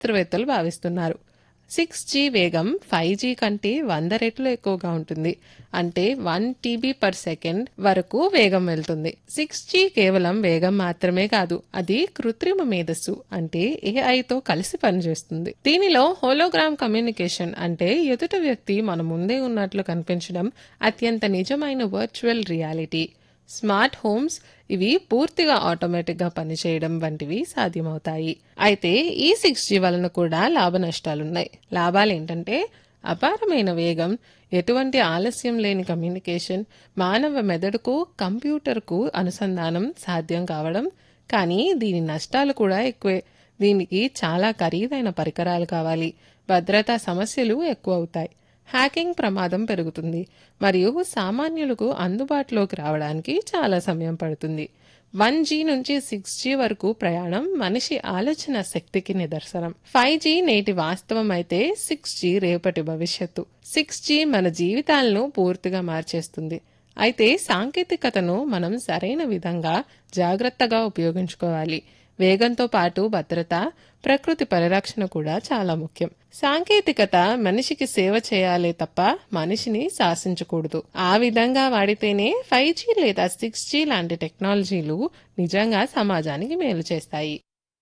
శాస్త్రవేత్తలు భావిస్తున్నారు six G వేగం ఫైవ్ జీ కంటే వంద రెట్లు ఎక్కువగా ఉంటుంది అంటే వన్ టీబీ పర్ సెకండ్ వరకు వేగం వెళ్తుంది సిక్స్ జీ కేవలం వేగం మాత్రమే కాదు అది కృత్రిమ మేధస్సు అంటే ఏఐతో కలిసి పనిచేస్తుంది దీనిలో హోలోగ్రామ్ కమ్యూనికేషన్ అంటే ఎదుట వ్యక్తి మన ముందే ఉన్నట్లు కనిపించడం అత్యంత నిజమైన వర్చువల్ రియాలిటీ స్మార్ట్ హోమ్స్ ఇవి పూర్తిగా ఆటోమేటిక్గా పనిచేయడం వంటివి సాధ్యమవుతాయి అయితే ఈ సిక్స్ జీ వలన కూడా లాభ నష్టాలున్నాయి లాభాలు ఏంటంటే అపారమైన వేగం ఎటువంటి ఆలస్యం లేని కమ్యూనికేషన్ మానవ మెదడుకు కంప్యూటర్కు అనుసంధానం సాధ్యం కావడం కానీ దీని నష్టాలు కూడా ఎక్కువే దీనికి చాలా ఖరీదైన పరికరాలు కావాలి భద్రతా సమస్యలు ఎక్కువ అవుతాయి హ్యాకింగ్ ప్రమాదం పెరుగుతుంది మరియు సామాన్యులకు అందుబాటులోకి రావడానికి చాలా సమయం పడుతుంది వన్ జీ నుంచి సిక్స్ జీ వరకు ప్రయాణం మనిషి ఆలోచన శక్తికి నిదర్శనం ఫైవ్ జీ నేటి వాస్తవం అయితే సిక్స్ జీ రేపటి భవిష్యత్తు సిక్స్ జీ మన జీవితాలను పూర్తిగా మార్చేస్తుంది అయితే సాంకేతికతను మనం సరైన విధంగా జాగ్రత్తగా ఉపయోగించుకోవాలి వేగంతో పాటు భద్రత ప్రకృతి పరిరక్షణ కూడా చాలా ముఖ్యం సాంకేతికత మనిషికి సేవ చేయాలే తప్ప మనిషిని శాసించకూడదు ఆ విధంగా వాడితేనే ఫైవ్ జీ లేదా సిక్స్ జీ లాంటి టెక్నాలజీలు నిజంగా సమాజానికి మేలు చేస్తాయి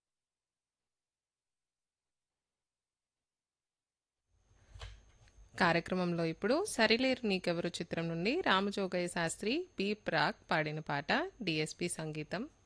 కార్యక్రమంలో ఇప్పుడు సరిలేరు నీకెవరు చిత్రం నుండి రామజోగయ్య శాస్త్రి బి ప్రాక్ పాడిన పాట డిఎస్పి సంగీతం